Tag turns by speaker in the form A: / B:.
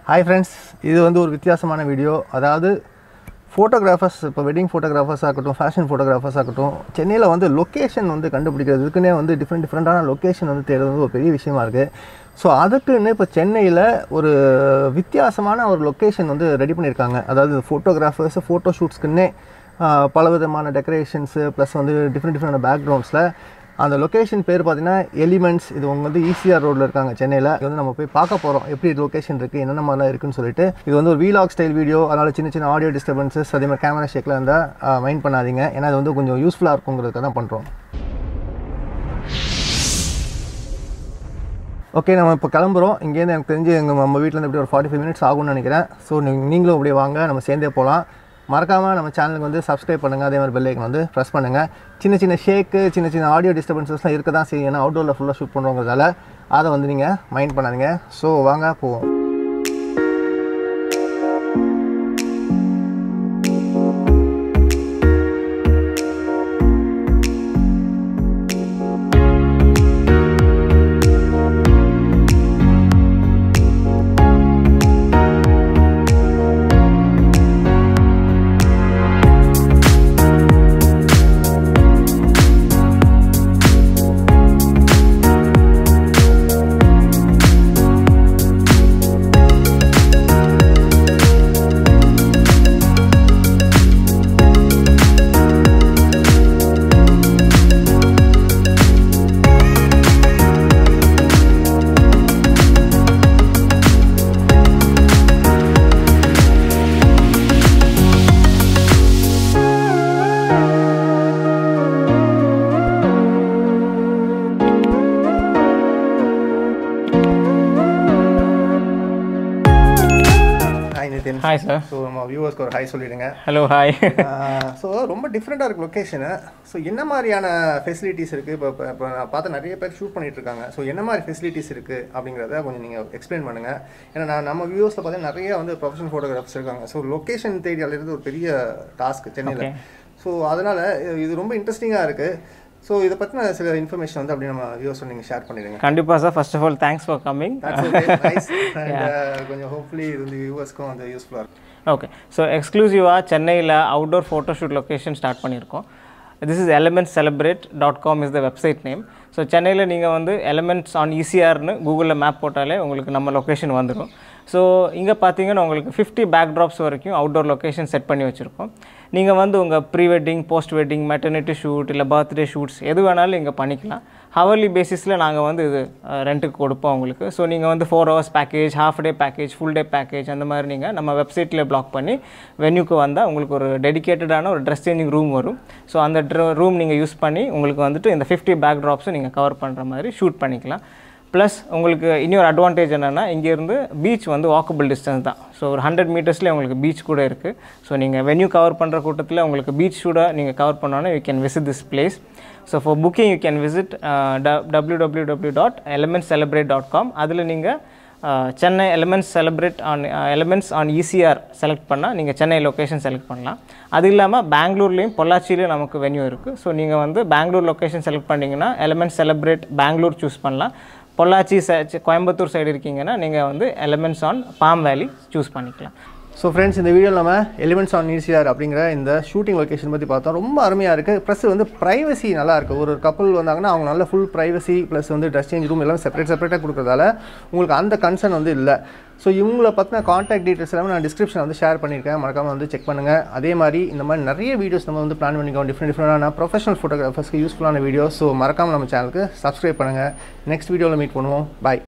A: Hi friends இது வந்து ஒரு வித்தியாசமான வீடியோ அதாவது ஃபோட்டோகிராஃபர்ஸ் இப்போ வெட்டிங் ஃபோட்டோகிராஃபர்ஸாக இருக்கட்டும் ஃபேஷன் ஃபோட்டோகிராஃபர்ஸாக இருக்கட்டும் சென்னையில் வந்து லொக்கேஷன் வந்து கண்டுபிடிக்கிறதுக்குன்னே வந்து டிஃப்ரெண்ட் டிஃப்ரெண்ட்டான லொக்கேஷன் வந்து தேடுறது வந்து ஒரு பெரிய விஷயமா இருக்குது ஸோ அதுக்குன்னு இப்போ சென்னையில் ஒரு வித்தியாசமான ஒரு லொக்கேஷன் வந்து ரெடி பண்ணியிருக்காங்க அதாவது ஃபோட்டோகிராஃபர்ஸ் ஃபோட்டோ ஷூட்ஸ்க்குன்னே பல விதமான டெக்கரேஷன்ஸு ப்ளஸ் வந்து டிஃப்ரெண்ட் டிஃப்ரெண்ட் பேக்ரவுண்ட்ஸில் அந்த லொக்கேஷன் பேர் பார்த்தீங்கன்னா எலிமெண்ட்ஸ் இது உங்க வந்து ஈசிஆர் ரோட்டில் இருக்காங்க சென்னையில் இது வந்து நம்ம போய் பார்க்க போகிறோம் எப்படி லொக்கேஷன் இருக்குது என்னென்ன மாதிரிலாம் இருக்குன்னு சொல்லிட்டு இது வந்து ஒரு வீலாக் ஸ்டைல் வீடியோ அதனால் சின்ன சின்ன ஆடியோ டிஸ்டர்பன்சஸ் அதே மாதிரி கேமரா ஷேக்கில் இருந்தால் மைண்ட் பண்ணாதீங்க ஏன்னா இது வந்து கொஞ்சம் யூஸ்ஃபுல்லாக இருக்குங்கிறதுக்காக தான் பண்ணுறோம் ஓகே நம்ம இப்போ கிளம்புறோம் இங்கேருந்து எனக்கு தெரிஞ்சு எங்கள் நம்ம வீட்டிலேருந்து எப்படி ஒரு ஃபார்ட்டி ஃபைவ் மினிட்ஸ் ஆகும்னு நினைக்கிறேன் ஸோ நீங்களும் அப்படியே வாங்க நம்ம சேர்ந்தே போகலாம் மறக்காமல் நம்ம சேனலுக்கு வந்து சப்ஸ்கிரைப் பண்ணுங்கள் அதே மாதிரி பெல் ஐக்கன் வந்து ப்ரெஸ் பண்ணுங்கள் சின்ன சின்ன ஷேக்கு சின்ன சின்ன ஆடியோ டிஸ்டர்பன்சஸ்லாம் இருக்க தான் செய்யும் ஏன்னா அவுட்டோரில் ஃபுல்லாக ஷூட் பண்ணுறவங்கிறதால அதை வந்து நீங்கள் மைண்ட் பண்ணாதீங்க ஸோ வாங்க போவோம் hi Nitin
B: hi sir
A: so நம்ம வியூவர்ஸ்க்கு ஒரு ஹாய் சொல்லிடுங்க
B: ஹலோ ஹாய்
A: ஸோ ரொம்ப டிஃப்ரெண்ட்டாக இருக்குது லொக்கேஷனு ஸோ என்ன மாதிரியான ஃபெசிலிட்டிஸ் இருக்குது இப்போ இப்போ இப்போ நான் பார்த்த நிறைய பேர் ஷூட் பண்ணிட்டு இருக்காங்க ஸோ என்ன மாதிரி ஃபெசிலிட்டிஸ் இருக்குது அப்படிங்கிறத கொஞ்சம் நீங்கள் எக்ஸ்பிளைன் பண்ணுங்கள் ஏன்னா நான் நம்ம வியூவர்ஸில் பார்த்தீங்கன்னா நிறைய வந்து ப்ரொஃபஷனல் ஃபோட்டோகிராஃபர்ஸ் இருக்காங்க ஸோ லொக்கேஷன் தேடி அலையிறது ஒரு பெரிய டாஸ்க் சென்னையில் ஸோ அதனால் இது ரொம்ப இன்ட்ரெஸ்டிங்காக இருக்குது ஸோ இதை பற்றின சில இன்ஃபர்மேஷன் வந்து அப்படி நம்ம வியூவர்ஸ் நீங்கள் ஷேர் பண்ணிடுங்க
B: கண்டிப்பாக sir first of all thanks for coming
A: That's okay, nice. And, uh, கொஞ்சம் ஹோப்ஃபுல்லி இது வந்து வியூவர்ஸ்க்கும் வந்து யூஸ்ஃபுல்லாக இருக்கும்
B: ஓகே ஸோ எக்ஸ்க்ளூசிவாக சென்னையில் அவுட்டோர் ஃபோட்டோஷூட் லொக்கேஷன் ஸ்டார்ட் பண்ணியிருக்கோம் this is elements celebrate dot com is the website name so சென்னையில் நீங்கள் வந்து எலமெண்ட்ஸ் ஆன் ஈசிஆர்னு கூகுளில் மேப் போட்டாலே உங்களுக்கு நம்ம லொக்கேஷன் வந்துடும் ஸோ இங்கே பார்த்தீங்கன்னா உங்களுக்கு ஃபிஃப்டி பேக் ட்ராப்ஸ் வரைக்கும் அவுட்டோர் லொக்கேஷன் செட் பண்ணி வச்சுருக்கோம் நீங்கள் வந்து உங்கள் pre wedding post wedding maternity shoot இல்லை பர்த்டே ஷூட்ஸ் எது வேணாலும் இங்கே பண்ணிக்கலாம் ஹவர்லி பேசிஸில் நாங்கள் வந்து இது ரெண்ட்டுக்கு கொடுப்போம் உங்களுக்கு ஸோ நீங்கள் வந்து four hours package half day package full day package அந்த மாதிரி நீங்கள் நம்ம வெப்சைட்டில் பிளாக் பண்ணி வென்யூக்கு வந்தால் உங்களுக்கு ஒரு டெடிகேட்டடான ஒரு ட்ரெஸ் சேஞ்சிங் ரூம் வரும் ஸோ அந்த ரூம் நீங்கள் யூஸ் பண்ணி உங்களுக்கு வந்துட்டு இந்த ஃபிஃப்டி பேக் ட்ராப்ஸும் நீங்கள் கவர் பண்ணுற மாதிரி ஷூட் பண்ணிக்கலாம் ப்ளஸ் உங்களுக்கு இன்னொரு அட்வான்டேஜ் என்னென்னா இங்கேருந்து பீச் வந்து வாக்கபிள் டிஸ்டன்ஸ் தான் ஸோ ஒரு ஹண்ட்ரட் மீட்டர்ஸ்லேயே உங்களுக்கு பீச் கூட இருக்குது ஸோ நீங்கள் வென்யூ கவர் பண்ணுற கூட்டத்தில் உங்களுக்கு பீச் கூட நீங்கள் கவர் பண்ணோன்னா you can visit this place so for booking you can visit W W W dot element celebrate dot com அதில் நீங்கள் Chennai elements celebrate on elements on ECR select பண்ணால் நீங்கள் சென்னை லொக்கேஷன் செலக்ட் பண்ணலாம் அது இல்லாமல் பெங்களூர்லேயும் பொள்ளாச்சிலையும் நமக்கு வென்யூ இருக்குது ஸோ நீங்கள் வந்து பெங்களூர் லொக்கேஷன் செலக்ட் பண்ணிங்கன்னா எலமெண்ட் செலிப்ரேட் பெங்களூர் சூஸ் பண்ணலாம் பொள்ளாச்சி சை கோயம்புத்தூர் சைடு இருக்கீங்கன்னா நீங்கள் வந்து elements on palm valley choose பண்ணிக்கலாம்
A: ஸோ ஃப்ரெண்ட்ஸ் இந்த வீடியோவில் நம்ம எலிமெண்ட்ஸ் ஆன் ஈசிஆர் அப்படிங்கிற இந்த ஷூட்டிங் லொக்கேஷன் பற்றி பார்த்தோம் ரொம்ப அருமையாக இருக்குது ப்ளஸ் வந்து ப்ரைவசி நல்லா இருக்குது ஒரு கப்பல் வந்தாங்கன்னா அவங்க நல்ல ஃபுல் ப்ரைவசி ப்ளஸ் வந்து ட்ரெஸ் சேஞ்ச் ரூம் எல்லாம் செப்பரேட் செப்பரேட்டாக கொடுக்குறதால உங்களுக்கு அந்த கன்சர்ன் வந்து இல்லை ஸோ இவங்கள பற்றின காண்டாக்ட் டீட்டெயில்ஸ் எல்லாமே நான் டிஸ்கிரிப்ஷன் வந்து ஷேர் பண்ணியிருக்கேன் மறக்காமல் வந்து செக் பண்ணுங்கள் அதே மாதிரி இந்த மாதிரி நிறைய வீடியோஸ் நம்ம வந்து பிளான் பண்ணிக்கோம் டிஃப்ரெண்ட் டிஃப்ரெண்டான ப்ரொஃபஷனல் ஃபோட்டோகிராஃபர்ஸ்க்கு யூஸ்ஃபுல்லான வீடியோஸ் ஸோ மறக்காமல் நம்ம சேனலுக்கு சப்ஸ்கிரைப் பண்ணுங்கள் நெக்ஸ்ட் வீடியோவில் மீட் பண்ணுவோம் பாய்